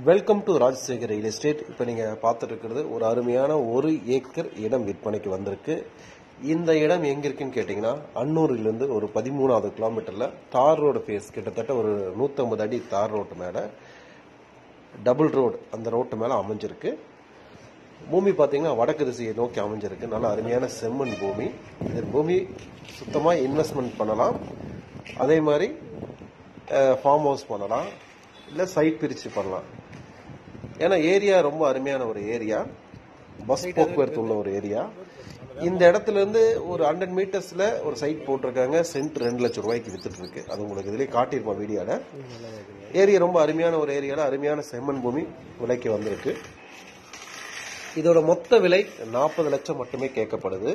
Welcome to Rajasekar real estate இப்போ நீங்கள் பார்த்துட்டு இருக்கிறது ஒரு அருமையான ஒரு ஏக்கர் இடம் விற்பனைக்கு வந்திருக்கு இந்த இடம் எங்கே இருக்குன்னு கேட்டிங்கன்னா அன்னூரிலிருந்து ஒரு பதிமூணாவது கிலோமீட்டரில் தார் ரோடு ஃபேஸ் கிட்டத்தட்ட ஒரு நூற்றம்பது அடி தார் ரோட்டு மேலே டபுள் ரோடு அந்த ரோட்டு மேலே அமைஞ்சிருக்கு பூமி பார்த்தீங்கன்னா வடக்கு திசையை நோக்கி அமைஞ்சிருக்கு நல்ல அருமையான செம்மண் பூமி இந்த பூமி சுத்தமாக இன்வெஸ்ட்மெண்ட் பண்ணலாம் அதே மாதிரி ஃபார்ம் ஹவுஸ் பண்ணலாம் இல்லை சைட் பிரித்து பண்ணலாம் ஏன்னா ஏரியா ரொம்ப அருமையான ஒரு ஏரியா பஸ் போக்குவரத்து உள்ள ஒரு ஏரியா இந்த இடத்துல இருந்து ஒரு ஹண்ட்ரட் மீட்டர்ஸ்ல ஒரு சைட் போட்டிருக்காங்க சென்ட் ரெண்டு லட்சம் ரூபாய்க்கு வித்துட்டு இருக்கு அது உங்களுக்கு இதுலயே காட்டியிருப்போம் வீடியோல ஏரியா ரொம்ப அருமையான ஒரு ஏரியால அருமையான செம்மண் பூமி விலைக்கு வந்திருக்கு இதோட மொத்த விலை நாற்பது லட்சம் மட்டுமே கேட்கப்படுது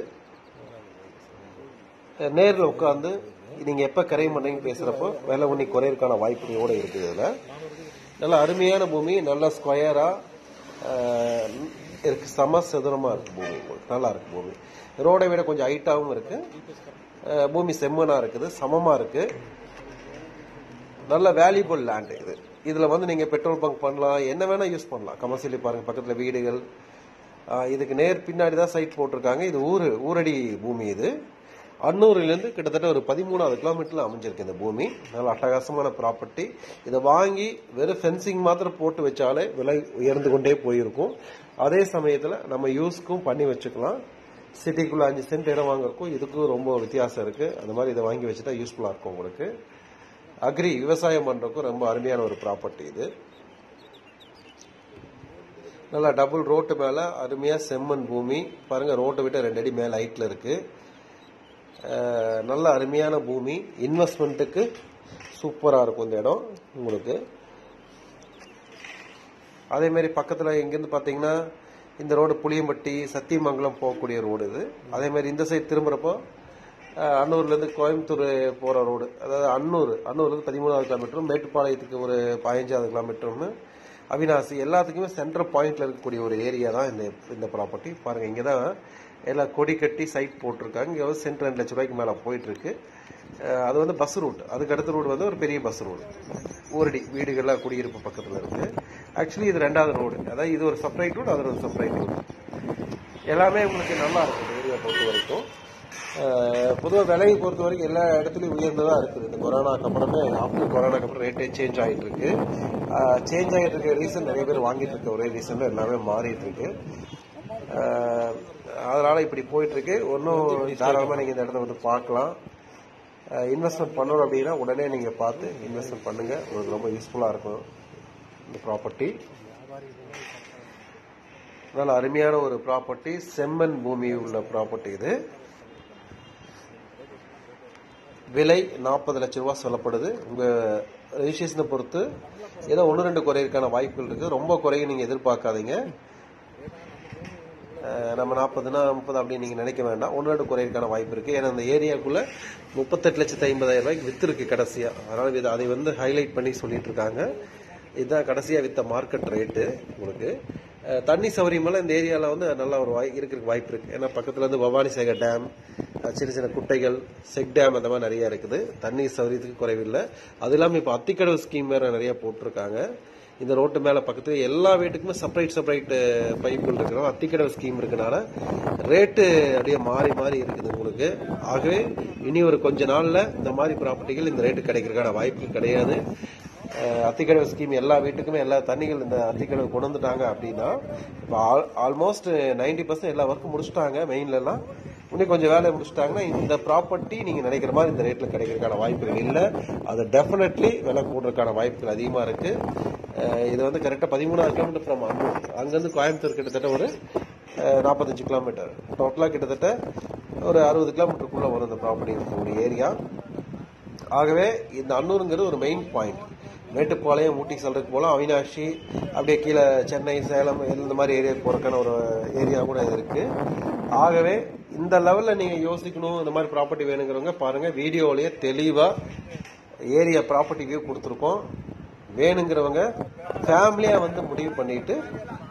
நேரில் உட்காந்து நீங்க எப்ப கரையும் பண்ணீங்க பேசுறப்போ விலை உண்ணி குறையறதுக்கான வாய்ப்புகளோட இருக்குது இதுல நல்ல அருமையான பூமி நல்ல ஸ்கொயரா இருக்கு சம சதுரமா இருக்கு பூமி உங்களுக்கு. நல்லா இருக்கு பூமி ரோடை விட கொஞ்சம் ஹைட்டாவும் இருக்கு அஹ், பூமி செம்மனா இருக்குது சமமா இருக்கு நல்ல வேல்யூபிள் லேண்ட் இது இதுல வந்து நீங்க பெட்ரோல் பங்க் பண்ணலாம் என்ன வேணா யூஸ் பண்ணலாம் கமர்ஷியலி பாருங்க பக்கத்துல வீடுகள் ஆஹ் இதுக்கு நேர் பின்னாடி தான் சைட் போட்டிருக்காங்க இது ஊரு ஊரடி பூமி இது அன்னூரிலிருந்து கிட்டத்தட்ட ஒரு பதிமூணாவது கிலோமீட்டர்ல அமைஞ்சிருக்கு இந்த பூமி நல்ல அட்டகாசமான ப்ராப்பர்ட்டி இதை வாங்கி வெறும் ஃபென்சிங் மாத்திரம் போட்டு வச்சாலே விலை உயர்ந்து கொண்டே போயிருக்கும் அதே சமயத்துல நம்ம யூஸ்க்கும் பண்ணி வச்சுக்கலாம் சிட்டிக்குள்ள அஞ்சு சென்ட் இடம் வாங்குறதுக்கும் இதுக்கும் ரொம்ப வித்தியாசம் இருக்கு அந்த மாதிரி இதை வாங்கி வச்சுட்டா யூஸ்ஃபுல்லா இருக்கும் உங்களுக்கு அக்ரி விவசாயம் பண்றதுக்கும் ரொம்ப அருமையான ஒரு ப்ராப்பர்ட்டி இது நல்லா டபுள் ரோட்டு மேல அருமையா செம்மண் பூமி பாருங்க ரோட்டை விட்டு ரெண்டு அடி மேல ஹைட்ல இருக்கு அஹ், நல்ல அருமையான பூமி இன்வெஸ்ட்மெண்ட்டுக்கு சூப்பரா இருக்கும் இந்த இடம் உங்களுக்கு அதே மாதிரி பக்கத்துல எங்கிருந்து பாத்தீங்கன்னா இந்த ரோடு புளியம்பட்டி சத்தியமங்கலம் போகக்கூடிய ரோடு இது அதே மாதிரி இந்த சைடு திரும்புறப்போ அஹ், அன்னூர்ல இருந்து கோயம்புத்தூர் போற ரோடு அதாவது அன்னூர் அன்னூர்ல இருந்து பதிமூணாவது கிலோமீட்டரும் மேட்டுப்பாளையத்துக்கு ஒரு பதினஞ்சாவது கிலோமீட்டர்னு அவினாசி எல்லாத்துக்குமே சென்டர் பாயிண்ட்ல இருக்கக்கூடிய ஒரு ஏரியா தான் இந்த இந்த ப்ராப்பர்ட்டி பாருங்க இங்க தான் எல்லாம் கொடி கட்டி சைட் போட்டிருக்காங்க இங்க வந்து சென்ட் ரெண்டு லட்ச ரூபாய்க்கு மேல போயிட்டு இருக்கு அஹ், அது வந்து பஸ் ரூட் அதுக்கு அடுத்த ரோடு வந்து ஒரு பெரிய பஸ் ரோடு ஊரடி வீடுகள்லாம் குடியிருப்பு பக்கத்துல இருக்கு ஆக்சுவலி இது ரெண்டாவது ரோடு அதாவது இது ஒரு செப்பரேட் ரோடு அது ஒரு செப்பரேட் ரோடு எல்லாமே உங்களுக்கு நல்லா இருக்கும் இந்த ஏரியா பொறுத்த வரைக்கும் பொதுவாக விலையை பொறுத்த வரைக்கும் எல்லா இடத்துலையும் உயர்ந்ததா இருக்குது இந்த கொரோனாக்கு அப்புறமே ஆஃப்டர் கொரோனாக்கு அப்புறம் ரேட்டே சேஞ்ச் ஆகிட்டு இருக்கு சேஞ்ச் ஆகிட்டு இருக்க ரீசன் நிறைய பேர் வாங்கிட்டு இருக்க ஒரே ரீசன்ல எல்லாமே மாறிட்டு இருக்கு அஹ், அதனால இப்படி போயிட்டு இருக்கு ஒன்றும் தாராளமாக நீங்க இந்த இடத்த வந்து பார்க்கலாம் இன்வெஸ்ட்மெண்ட் பண்ணணும் அப்படின்னா உடனே நீங்க பார்த்து இன்வெஸ்ட்மெண்ட் பண்ணுங்க உங்களுக்கு ரொம்ப யூஸ்ஃபுல்லா இருக்கும் இந்த ப்ராப்பர்ட்டி நல்ல அருமையான ஒரு ப்ராப்பர்ட்டி செம்மண் பூமி உள்ள ப்ராப்பர்ட்டி இது விலை நாற்பது லட்சம் ரூபாய் சொல்லப்படுது உங்க ரெஜிஸ்ட்ரேஷனை பொறுத்து ஏதோ ஒன்று ரெண்டு குறையிறதுக்கான வாய்ப்புகள் இருக்கு ரொம்ப குறைய நீங்க எதிர்பார்க்காதீங்க அஹ் நம்ம நாற்பதுனா முப்பது அப்படின்னு நீங்க நினைக்க வேண்டாம் ஒன்று ரெண்டு குறையிறதுக்கான வாய்ப்பு இருக்கு ஏன்னா அந்த ஏரியாக்குள்ள முப்பத்தெட்டு லட்சத்து ஐம்பதாயிரம் ரூபாய்க்கு வித்து இருக்கு கடைசியா அதனால இது அதை வந்து ஹைலைட் பண்ணி சொல்லிட்டு இருக்காங்க இதுதான் கடைசியா வித்த மார்க்கெட் ரேட்டு உங்களுக்கு அஹ் தண்ணி சௌகரியமெல்லாம் இந்த ஏரியால வந்து நல்ல ஒரு வாய் இருக்கிறதுக்கு வாய்ப்பு இருக்கு ஏன்னா பக்கத்துல இருந்து பவானி சேகர் டேம் அஹ் சின்ன சின்ன குட்டைகள் செக் டேம் அந்த மாதிரி நிறைய இருக்குது தண்ணீர் சௌகரியத்துக்கு குறைவில்லை அது இல்லாம இப்ப அத்திக்கடவு ஸ்கீம் வேற நிறைய போட்டிருக்காங்க இந்த ரோட்டு மேல பக்கத்துல எல்லா வீட்டுக்குமே செப்பரேட் செப்பரேட் பைப்புகள் இருக்கிறோம் அத்திக்கடவு ஸ்கீம் இருக்கனால ரேட்டு அப்படியே மாறி மாறி இருக்குது உங்களுக்கு ஆகவே இனி ஒரு கொஞ்ச நாள்ல இந்த மாதிரி ப்ராப்பர்ட்டிகள் இந்த ரேட்டு கிடைக்கிறதுக்கான வாய்ப்பு கிடையாது அஹ் அத்திக்கடவு ஸ்கீம் எல்லா வீட்டுக்குமே எல்லா தண்ணிகள் இந்த அத்திக்கடவு கொண்டு வந்துட்டாங்க அப்படின்னா இப்போ ஆல்மோஸ்ட் நைன்டி பர்சன்ட் எல்லா ஒர்க்கும் முடிச்சிட்டாங்க மெயின்ல எல்லாம் இன்னும் கொஞ்சம் வேலையை முடிச்சிட்டாங்கன்னா இந்த ப்ராப்பர்ட்டி நீங்க நினைக்கிற மாதிரி இந்த ரேட்ல கிடைக்கிறதுக்கான வாய்ப்புகள் இல்லை அது டெஃபினெட்லி விலை கூடுறதுக்கான வாய்ப்புகள் அதிகமா இருக்கு அஹ் இது வந்து கரெக்டா பதிமூணாயிரம் கிலோமீட்டர் ஃப்ரம் அன்னூர் அங்கிருந்து கோயம்புத்தூர் கிட்டத்தட்ட ஒரு நாற்பத்தஞ்சு கிலோமீட்டர் டோட்டலா கிட்டத்தட்ட ஒரு அறுபது கிலோமீட்டருக்குள்ள வரும் இந்த ப்ராப்பர்ட்டி இருக்கக்கூடிய ஏரியா ஆகவே இந்த அன்னூருங்கிறது ஒரு மெயின் பாயிண்ட் மேட்டுப்பாளையம் ஊட்டி சொல்றதுக்கு போல அவினாஷி அப்படியே கீழே சென்னை சேலம் இந்த மாதிரி ஏரியா போறதுக்கான ஒரு ஏரியா கூட இது இருக்கு ஆகவே இந்த லெவல்ல நீங்க யோசிக்கணும் இந்த மாதிரி ப்ராப்பர்ட்டி வேணுங்கிறவங்க பாருங்க வீடியோலயே தெளிவா ஏரியா ப்ராப்பர்ட்டி வியூ கொடுத்துருக்கோம் வேணுங்கிறவங்க ஃபேமிலியா வந்து முடிவு பண்ணிட்டு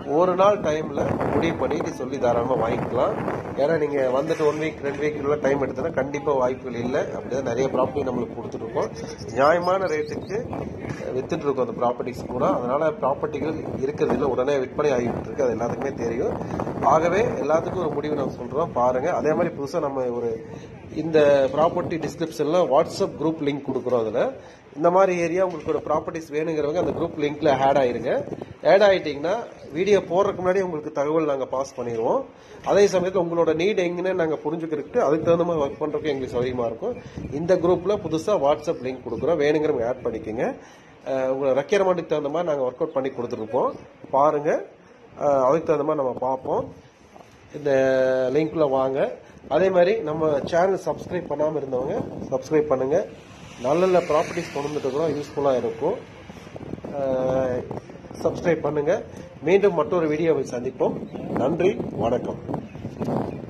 ஒரு நாள் டைம்ல முடிவு பண்ணிட்டு சொல்லி தாராளமாக வாங்கிக்கலாம் ஏன்னா நீங்க வந்துட்டு ஒன் வீக் ரெண்டு வீக் உள்ள டைம் எடுத்தனா கண்டிப்பா வாய்ப்புகள் இல்லை அப்படிதான் நிறைய ப்ராப்பர்ட்டி நம்மளுக்கு கொடுத்துட்டு இருக்கோம் நியாயமான ரேட்டுக்கு வித்துட்டு இருக்கோம் அந்த ப்ராப்பர்ட்டிஸ் கூட அதனால ப்ராப்பர்ட்டிகள் இருக்கிறது இல்லை உடனே விற்பனை ஆகிட்டு இருக்கு அது எல்லாத்துக்குமே தெரியும் ஆகவே எல்லாத்துக்கும் ஒரு முடிவு நம்ம சொல்றோம் பாருங்க அதே மாதிரி புதுசா நம்ம ஒரு இந்த ப்ராப்பர்ட்டி டிஸ்கிரிப்ஷன்ல வாட்ஸ்அப் குரூப் லிங்க் கொடுக்குறோம் அதுல இந்த மாதிரி ஏரியா உங்களுக்கு ஒரு ப்ராப்பர்ட்டிஸ் வேணுங்கிறவங்க அந்த குரூப் லிங்க்ல ஆட் ஆயிருங்க ஆட் ஆயிட்டீங்கன்னா வீடியோ போடுறதுக்கு முன்னாடி உங்களுக்கு தகவல் நாங்கள் பாஸ் பண்ணிடுவோம் அதே சமயத்தில் உங்களோட நீட் எங்கன்னு நாங்கள் புரிஞ்சுக்கிறதுக்கு அதுக்கு தகுந்த மாதிரி ஒர்க் பண்ணுறதுக்கு எங்களுக்கு சௌகரியமா இருக்கும் இந்த குரூப்ல புதுசாக வாட்ஸ்அப் லிங்க் கொடுக்குறோம் வேணுங்கிறவங்க ஆட் பண்ணிக்கோங்க அஹ் உங்களோட ரெக்யர்மெண்ட்டுக்கு தகுந்த மாதிரி நாங்கள் ஒர்க் அவுட் பண்ணி கொடுத்துருப்போம் பாருங்க அஹ் அதுக்கு தகுந்த மாதிரி நம்ம பார்ப்போம் இந்த லிங்க்ல வாங்க அதே மாதிரி நம்ம சேனல் சப்ஸ்கிரைப் பண்ணாமல் இருந்தவங்க சப்ஸ்கிரைப் பண்ணுங்க நல்ல நல்ல ப்ராப்பர்ட்டிஸ் கொண்டு வந்துட்டு இருக்கிறோம் யூஸ்ஃபுல்லாக இருக்கும் சப்ஸ்கிரைப் பண்ணுங்க மீண்டும் மற்றொரு வீடியோவில் சந்திப்போம் நன்றி வணக்கம்